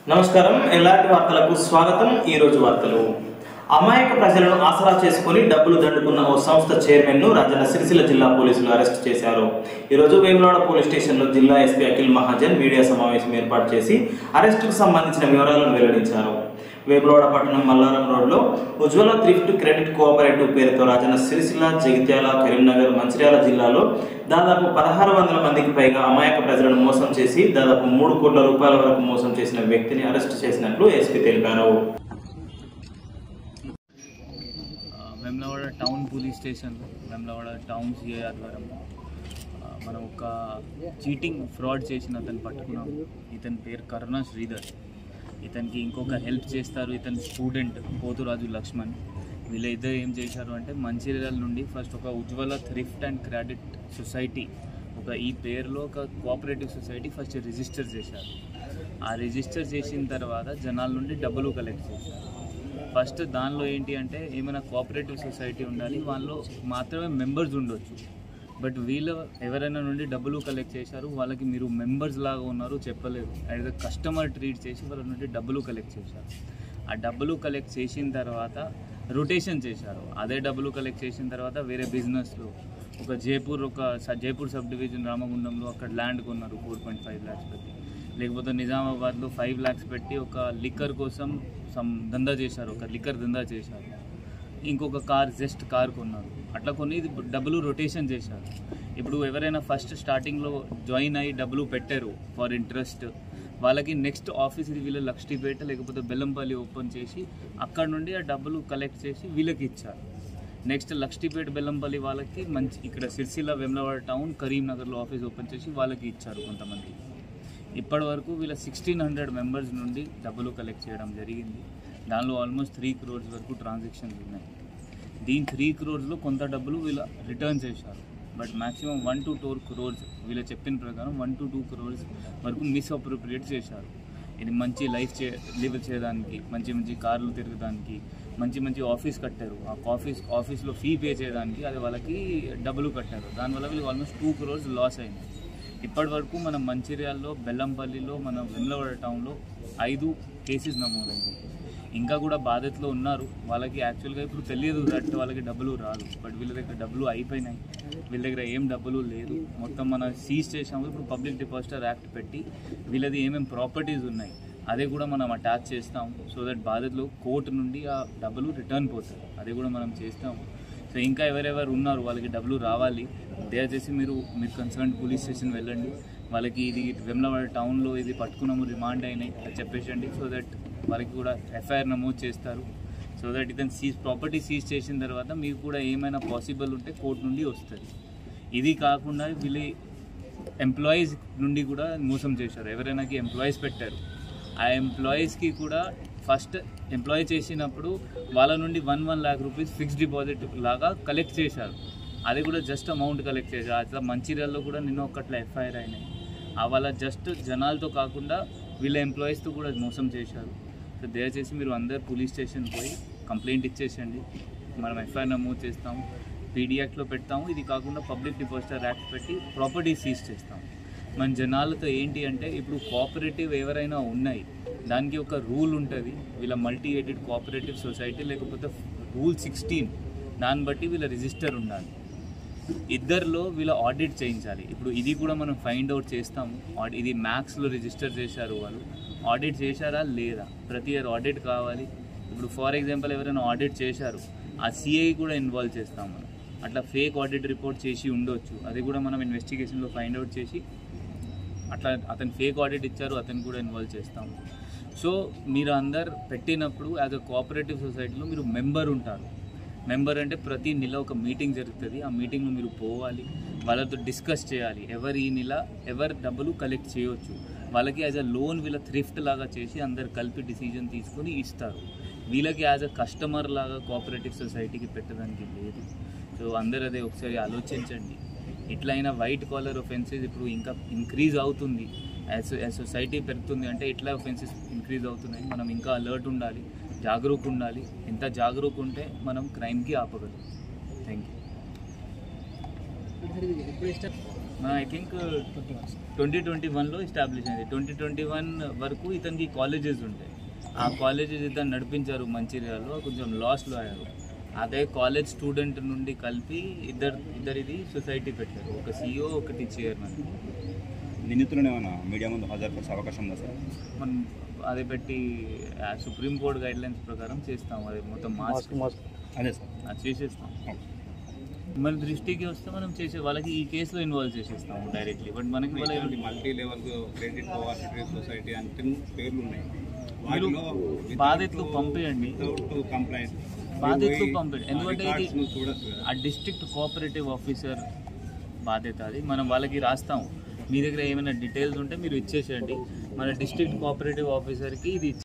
నమస్కారం ఎలాంటి వార్తలకు స్వాగతం ఈ రోజు వార్తలు అమాయక ప్రజలను ఆసరా చేసుకుని డబ్బులు దండుకున్న ఓ సంస్థ చైర్మన్ ను రాజన్న సిరిసిల్ల జిల్లా పోలీసులు అరెస్ట్ చేశారు ఈ రోజు వేములవాడ పోలీస్ స్టేషన్లో జిల్లా ఎస్పీ అఖిల్ మహాజన్ మీడియా సమావేశం ఏర్పాటు చేసి అరెస్టుకు సంబంధించిన వివరాలను వెల్లడించారు వేములవాడ పట్టణం మల్లారం రోడ్లో ఉజ్వల థ్రిఫ్ట్ క్రెడిట్ కోఆపరేటివ్ పేరుతో రాజన్న సిరిసిల్ల జగిత్యాల కరీంనగర్ మంచిర్యాల జిల్లాలో దాదాపు పదహారు వందల మందికి పైగా అమాయక ప్రజలను మోసం చేసి దాదాపు మూడు కోట్ల రూపాయల వరకు మోసం చేసిన వ్యక్తిని అరెస్ట్ చేసినట్లు ఎస్పీ తెలిపారు Vemulawada town police station Vemulawada town CI ఆధ్వర్యంలో ఆ, మనం ఒక చీటింగ్ ఫ్రాడ్ చేసిన అతను పట్టుకున్నాం ఇతని పేరు కరుణ శ్రీధర్ ఇతనికి ఇంకొక హెల్ప్ చేస్తారు ఇతని స్టూడెంట్ పోతురాజు లక్ష్మణ్ వీళ్ళిద్దరు ఏం చేశారు అంటే మంచిర్యాల నుండి ఫస్ట్ ఒక Ujwala thrift and credit society ఒక ఈ పేరులో ఒక కోఆపరేటివ్ సొసైటీ ఫస్ట్ రిజిస్టర్ చేశారు ఆ రిజిస్టర్ చేసిన తర్వాత జనాల నుండి డబ్బులు కలెక్ట్ చేశారు ఫస్ట్ దానిలో ఏంటి అంటే ఏమైనా కోఆపరేటివ్ సొసైటీ ఉండాలి వాళ్ళలో మాత్రమే మెంబర్స్ ఉండొచ్చు బట్ వీళ్ళు ఎవరైనా నుండి డబ్బులు కలెక్ట్ చేశారు వాళ్ళకి మీరు మెంబర్స్ లాగా ఉన్నారు చెప్పలేదు యాజ్ అ కస్టమర్ ట్రీట్ చేసి వాళ్ళ నుండి డబ్బులు కలెక్ట్ చేశారు ఆ డబ్బులు కలెక్ట్ చేసిన తర్వాత రొటేషన్ చేశారు అదే డబ్బులు కలెక్ట్ చేసిన తర్వాత వేరే బిజినెస్లో ఒక జైపూర్ ఒక స- జైపూర్ సబ్ డివిజన్ రామగుండంలో అక్కడ ల్యాండ్ కొన్నారు ఫోర్ పాయింట్ ఫైవ్ ల్యాక్స్ పెట్టి లేకపోతే నిజామాబాద్లో ఫైవ్ ల్యాక్స్ పెట్టి ఒక లిక్కర్ కోసం సమ్ దందా చేశారు ఒక లిక్కర్ దందా చేశారు ఇంకొక కార్ జస్ట్ కార్ కొన్నారు అట్లా కొన్ని ఇది డబ్బులు రొటేషన్ చేశారు ఇప్పుడు ఎవరైనా ఫస్ట్ స్టార్టింగ్లో జాయిన్ అయ్యి డబ్బులు పెట్టారు ఫర్ ఇంట్రెస్ట్ వాళ్ళకి నెక్స్ట్ ఆఫీస్ ఇది వీళ్ళ లక్ష్మీపేట లేకపోతే బెల్లంపల్లి ఓపెన్ చేసి అక్కడ నుండి ఆ డబ్బులు కలెక్ట్ చేసి వీళ్ళకి ఇచ్చారు నెక్స్ట్ లక్ష్మీపేట బెల్లంపల్లి వాళ్ళకి మంచి ఇక్కడ సిరిసిల్ల వెమ్లవాడ టౌన్ కరీంనగర్లో ఆఫీస్ ఓపెన్ చేసి వాళ్ళకి ఇచ్చారు కొంతమంది ఇప్పటి వరకు వీళ్ళ సిక్స్టీన్ హండ్రెడ్ మెంబర్స్ నుండి డబ్బులు కలెక్ట్ చేయడం జరిగింది దానిలో ఆల్మోస్ట్ త్రీ క్రోర్స్ వరకు ట్రాన్సాక్షన్స్ ఉన్నాయి దీని త్రీ క్రోర్స్లో కొంత డబ్బులు వీళ్ళ రిటర్న్ చేశారు but maximum one to two crores వీళ్ళు చెప్పిన ప్రకారం వన్ టు టూ క్రోర్స్ వరకు మిస్అప్రోప్రియేట్ చేశారు ఇది మంచి లైఫ్ చే లివ్ చేయడానికి మంచి మంచి కార్లు తిరగడానికి మంచి మంచి ఆఫీస్ కట్టారు ఆ ఆఫీస్ ఆఫీస్లో ఫీ పే చేయడానికి అది వాళ్ళకి డబ్బులు కట్టారు దానివల్ల వీళ్ళకి ఆల్మోస్ట్ టూ క్రోర్స్ లాస్ అయింది ఇప్పటి వరకు మన మంచిర్యాలలో బెల్లంపల్లిలో మన వెమ్లవాడ టౌన్లో ఐదు కేసెస్ నమోదైంది ఇంకా కూడా బాధితులు ఉన్నారు వాళ్ళకి యాక్చువల్గా ఇప్పుడు తెలియదు దట్ వాళ్ళకి డబ్బులు రాదు బట్ వీళ్ళ దగ్గర డబ్బులు అయిపోయినాయి వీళ్ళ దగ్గర ఏం డబ్బులు లేదు మొత్తం మన సీజ్ చేసాము ఇప్పుడు పబ్లిక్ డిపాజిటర్ యాక్ట్ పెట్టి వీళ్ళది ఏమేమి ప్రాపర్టీస్ ఉన్నాయి అదే కూడా మనం అటాచ్ చేస్తాం సో దట్ బాధితులు కోర్టు నుండి ఆ డబ్బులు రిటర్న్ పోతాయి అది కూడా మనం చేస్తాము సో ఇంకా ఎవరెవరు ఉన్నారు వాళ్ళకి డబ్బులు రావాలి దయచేసి మీరు మీరు కన్సర్న్ పోలీస్ స్టేషన్ వెళ్ళండి వాళ్ళకి ఇది వెమ్లవాడ టౌన్లో ఇది పట్టుకున్నాము రిమాండ్ అయినాయి అది చెప్పేసండి సో దట్ వాళ్ళకి కూడా ఎఫ్ఐఆర్ నమోదు చేస్తారు సో దట్ ఇతను సీజ్ ప్రాపర్టీ సీజ్ చేసిన తర్వాత మీకు కూడా ఏమైనా పాసిబుల్ ఉంటే కోర్టు నుండి వస్తుంది ఇది కాకుండా వీళ్ళు ఎంప్లాయీస్ నుండి కూడా మోసం చేశారు ఎవరైనాకి ఎంప్లాయీస్ పెట్టారు ఆ ఎంప్లాయీస్కి కూడా ఫస్ట్ ఎంప్లాయీ చేసినప్పుడు వాళ్ళ నుండి one one lakh rupees fixed deposit లాగా కలెక్ట్ చేశారు అది కూడా జస్ట్ అమౌంట్ కలెక్ట్ చేశారు అట్లా మంచిర్యాలలో కూడా నిన్న ఒక్కట్లా ఎఫ్ఐఆర్ అయినాయి ఆ వాళ్ళ జస్ట్ జనాలతో కాకుండా వీళ్ళ ఎంప్లాయీస్తో కూడా మోసం చేశారు సో దయచేసి మీరు అందరు పోలీస్ స్టేషన్ పోయి కంప్లైంట్ ఇచ్చేసండి మనం ఎఫ్ఐఆర్ నమోదు చేస్తాము పీడీ యాక్ట్లో పెడతాము ఇది కాకుండా పబ్లిక్ డిపాజిటర్ యాక్ట్ పెట్టి ప్రాపర్టీ సీజ్ చేస్తాము మన జనాలతో ఏంటి అంటే ఇప్పుడు కోఆపరేటివ్ ఎవరైనా ఉన్నాయి దానికి ఒక రూల్ ఉంటుంది వీళ్ళ మల్టీ ఎయిడెడ్ కోఆపరేటివ్ సొసైటీ లేకపోతే రూల్ సిక్స్టీన్ దాన్ని బట్టి వీళ్ళ రిజిస్టర్ ఉండాలి ఇద్దరిలో వీళ్ళ ఆడిట్ చేయించాలి ఇప్పుడు ఇది కూడా మనం ఫైండ్ అవుట్ చేస్తాము ఆడి- ఇది మ్యాథ్స్లో రిజిస్టర్ చేశారు వాళ్ళు ఆడిట్ చేశారా లేదా ప్రతి ఇయర్ ఆడిట్ కావాలి ఇప్పుడు ఫర్ ఎగ్జాంపుల్ ఎవరైనా ఆడిట్ చేశారు ఆ సిఐ కూడా ఇన్వాల్వ్ చేస్తాం మనం అట్లా ఫేక్ ఆడిట్ రిపోర్ట్ చేసి ఉండొచ్చు అది కూడా మనం ఇన్వెస్టిగేషన్లో ఫైండ్ అవుట్ చేసి అట్లా అతను ఫేక్ ఆడిట్ ఇచ్చారు అతను కూడా ఇన్వాల్వ్ చేస్తాము సో మీరు అందరు పెట్టినప్పుడు యాజ్ అ కోఆపరేటివ్ సొసైటీలో మీరు మెంబర్ ఉంటారు మెంబర్ అంటే ప్రతి నెల ఒక మీటింగ్ జరుగుతుంది ఆ మీటింగ్లో మీరు పోవాలి వాళ్ళతో డిస్కస్ చేయాలి ఎవరు ఈ నెల ఎవరు డబ్బులు కలెక్ట్ చేయొచ్చు వాళ్ళకి యాజ్ అ లోన్ వీళ్ళ థ్రిఫ్ట్ లాగా చేసి అందరు కలిపి డిసిజన్ తీసుకొని ఇస్తారు వీళ్ళకి యాజ్ అ కస్టమర్ లాగా కోఆపరేటివ్ సొసైటీకి పెట్టడానికి లేదు సో అందరు అదే ఒకసారి ఆలోచించండి ఇట్లయినా వైట్ కాలర్ ఒఫెన్సెస్ ఇప్పుడు ఇంకా ఇంక్రీజ్ అవుతుంది యాజ్ యాజ్ సొసైటీ పెరుగుతుంది అంటే ఇట్లా ఒఫెన్సెస్ ఇంక్రీజ్ అవుతున్నాయి మనం ఇంకా అలర్ట్ ఉండాలి జాగరూక్ ఉండాలి ఎంత జాగరూక్ ఉంటే మనం క్రైమ్కి ఆపగలం థ్యాంక్ యూ మన ఐ థింక్ ట్వంటీ ట్వంటీ వన్లో ఎస్టాబ్లిష్ అయింది ట్వంటీ ట్వంటీ వన్ వరకు ఇతనికి కాలేజెస్ ఉంటాయి ఆ కాలేజెస్ ఇతను నడిపించారు మంచిర్యాలలో కొంచెం లాస్లో అయ్యారు అదే కాలేజ్ స్టూడెంట్ నుండి కలిపి ఇద్దరు ఇద్దరిది సొసైటీ పెట్టారు ఒక సీఈఓ ఒకటి చైర్మన్ నిందితులను ఏమైనా మీడియా ముందు హాజరుపరిచే అవకాశం ఉందా సార్ మనం అదే పెట్టి సుప్రీం కోర్ట్ గైడ్ లైన్స్ ప్రకారం చేస్తాం అది మొత్తం మాస్క్ అదే సార్ అది చేసేస్తాం మన దృష్టికి వస్తే మనం చేసే వాళ్ళకి ఈ కేసులో ఇన్వాల్వ్ చేసేస్తాము డైరెక్ట్లీ బట్ మనకి వాళ్ళ ఇటువంటి multi level credit cooperative society అంటే పేర్లు ఉన్నాయి మీరు వాటిలో బాధితులు పంపేయండి వితౌట్ కంప్లైంట్ బాధితులు పంపేయండి ఎందుకంటే ఇది చూడొచ్చు కదా ఆ డిస్ట్రిక్ట్ కోఆపరేటివ్ ఆఫీసర్ బాధ్యత అది మనం వాళ్ళకి రాస్తాము మీ దగ్గర ఏమైనా డీటెయిల్స్ ఉంటే మీరు ఇచ్చేసేయండి మన డిస్ట్రిక్ట్ కోఆపరేటివ్ ఆఫీసర్కి ఇది